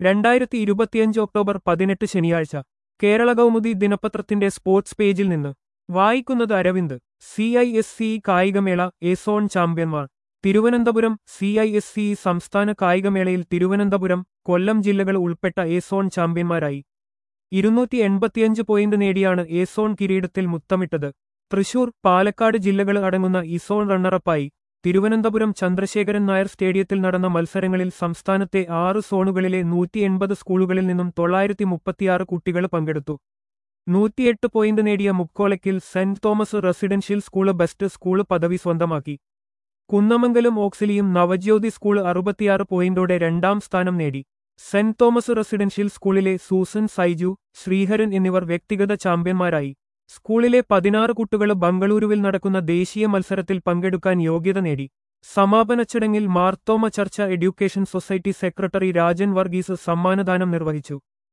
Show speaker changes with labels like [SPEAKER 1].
[SPEAKER 1] രണ്ടായിരത്തി ഇരുപത്തിയഞ്ച് ഒക്ടോബർ പതിനെട്ട് ശനിയാഴ്ച കേരള കൗമുദി ദിനപത്രത്തിന്റെ സ്പോർട്സ് പേജിൽ നിന്ന് വായിക്കുന്നത് Aravind C I S C കായികമേള എസോൺ ചാമ്പ്യന്മാർ Thiruvananthapuram C I S C സംസ്ഥാന കായികമേളയിൽ തിരുവനന്തപുരം കൊല്ലം ജില്ലകൾ ഉൾപ്പെട്ട എസോൺ ചാമ്പ്യന്മാരായി ഇരുന്നൂറ്റി എൺപത്തിയഞ്ച് പോയിന്റ് നേടിയാണ് എസോൺ കിരീടത്തിൽ മുത്തമിട്ടത് തൃശൂർ പാലക്കാട് ജില്ലകൾ അടങ്ങുന്ന ഇസോൺ റണ്ണറപ്പായി തിരുവനന്തപുരം ചന്ദ്രശേഖരൻ നായർ സ്റ്റേഡിയത്തിൽ നടന്ന മത്സരങ്ങളിൽ സംസ്ഥാനത്തെ ആറ് സോണുകളിലെ നൂറ്റി എൺപത് സ്കൂളുകളിൽ നിന്നും തൊള്ളായിരത്തി മുപ്പത്തിയാറ് കുട്ടികൾ പങ്കെടുത്തു നൂറ്റിയെട്ട് പോയിന്റ് നേടിയ മുക്കോളയ്ക്കിൽ Saint Thomas residential school best school പദവി സ്വന്തമാക്കി കുന്നമംഗലം ഓക്സിലിയും നവജ്യോതി സ്കൂൾ അറുപത്തിയാറ് പോയിന്റോടെ രണ്ടാം സ്ഥാനം നേടി സെന്റ് തോമസ് റെസിഡൻഷ്യൽ സ്കൂളിലെ സൂസൻ സൈജു ശ്രീഹരൻ എന്നിവർ വ്യക്തിഗത ചാമ്പ്യന്മാരായി സ്കൂളിലെ പതിനാറ് കുട്ടികൾ ബംഗളൂരുവിൽ നടക്കുന്ന ദേശീയ മത്സരത്തിൽ പങ്കെടുക്കാൻ യോഗ്യത നേടി സമാപന ചടങ്ങിൽ Marthoma church education society secretary Rajan Varghese സമ്മാനദാനം നിർവഹിച്ചു